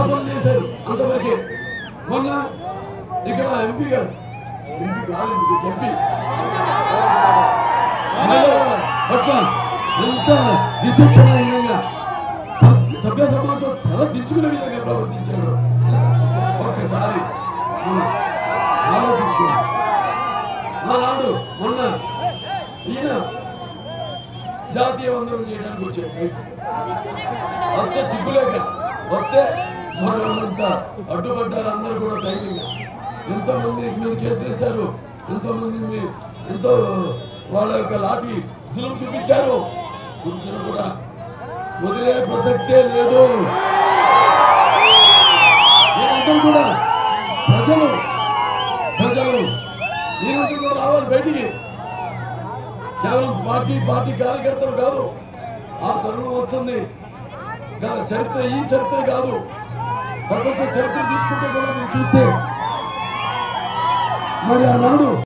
పనులు చేశారు అంతవరకే మొన్న ఇక్కడ ఎంపీ గారు ఎంపీ కాదు ఎంపీ మహిళల పట్ల ఎంత విచక్షణహీనంగా సభ్- సభ్య సమాజం తల దించుకునే విధంగా ప్రవర్తించాడు ఒక్కసారి మనం ఆలోచించుకోండి ఆనాడు మొన్న ఈయన జాతీయ వందనం చేయడానికి వచ్చాడు బయటికి. వస్తే సిగ్గులేక వస్తే మనంతా అడ్డుపడ్డారు అందరూ కూడా ధైర్యంగా ఎంతో మంది మీద కేసు వేశారు ఎంతో మంది మీ- ఎంతో వాళ్ళ యొక్క లాఠీ జులుం చూపించారు చూపించిన కూడా వదిలే ప్రసక్తే లేదు మీరందరూ కూడా ప్రజలు ప్రజలు మీరందరూ కూడా రావాలి బయటికి కేవలం పార్టీ పార్టీ కార్యకర్తలు కాదు ఆ తరుణం వస్తుంది గా- చరిత్ర ఈ చరిత్ర కాదు ప్రపంచ చరిత్ర తీసుకుంటే కూడా మీరు చూస్తే మరి ఆనాడు